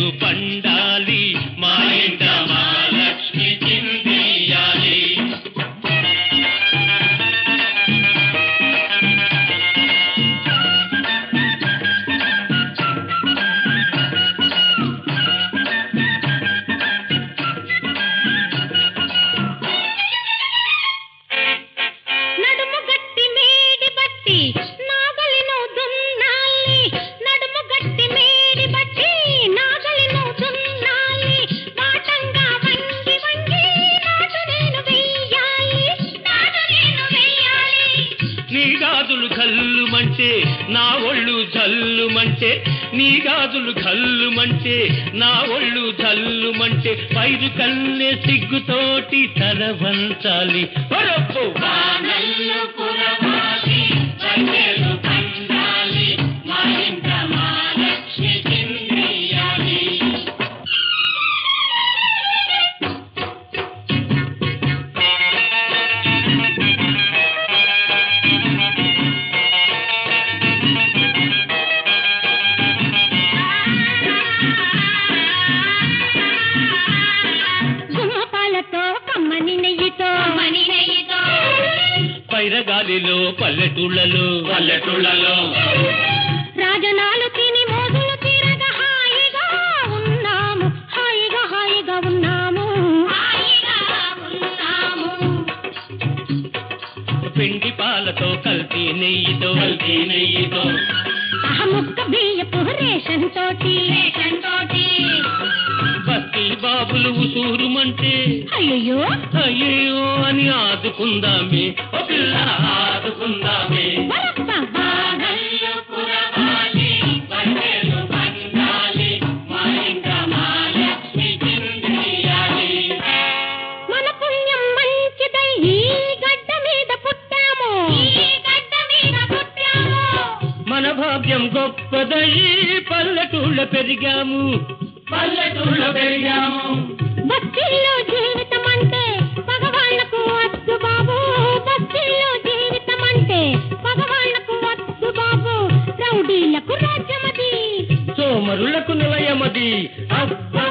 పదివేలు పండాలి మా ఇంట మహాలక్ష్మి చిందేయాలి నడుము గట్టి మేడి బట్టి నాగలిను దున్నాలి నడుము గట్టి మేడి బట్టి నాగలిను దున్నాలి వాటంగా వంగి వంగి నాటు నేను వెయ్యాలి నాటు నేను వెయ్యాలి నీ గాజులు కల్లుమంటే నా ఒళ్ళు జల్లుమంటే నీ గాజులు కల్లుమంటే నా ఒళ్ళు జల్లుమంటే పైరు కల్లే సిగ్గుతోటి తల వంచాలి ఒరబ్బో! వానల్లు కురవాలి, పైరులు పండాలి, మా ఇంట మహాలక్ష్మి చిందేయాలి. గుమ్మపాలతో కమ్మని నెయ్యితో కమ్మని నెయ్యితో పైరగాలిలో పల్లెటూళ్ళలో పల్లెటూళ్ళలో రాజనాలు తిని మోజులు తీరగా హాయిగా ఉన్నాము హాయిగా హాయిగా ఉన్నాము హాయిగా ఉన్నాము పిండి పాలతో కల్తీ నెయ్యితో కల్తీ నెయ్యితో ఆ ముక్క బియ్యపు రేషన్ తోటి రేషన్ తోటి బస్తీ బాబులు ఉసూరుమంటే అయ్యో అయ్యో అని ఆదుకుందామే ఓ పిల్ల ఆదుకుందామే వానల్లు కురవాలి, పైరులు పండాలి, మా ఇంట మహాలక్ష్మి చిందేయాలి. మన పుణ్యం మంచిదై ఈ గడ్డ మీద పుట్టాము ఈ గడ్డ మీద పుట్టాము మన భాగ్యం గొప్పదై పల్లెటూళ్ళ పెరిగాము పల్లెటూళ్ళ పెరిగాము బస్తీల్లో జీవితం అంటే పగవాళ్లకు వద్దు బాబు బస్తీల్లో జీవితం అంటే పగవాళ్లకు వద్దు బాబు రౌడీలకు రాజ్యమది సోమరులకు నిలయమది అబ్బా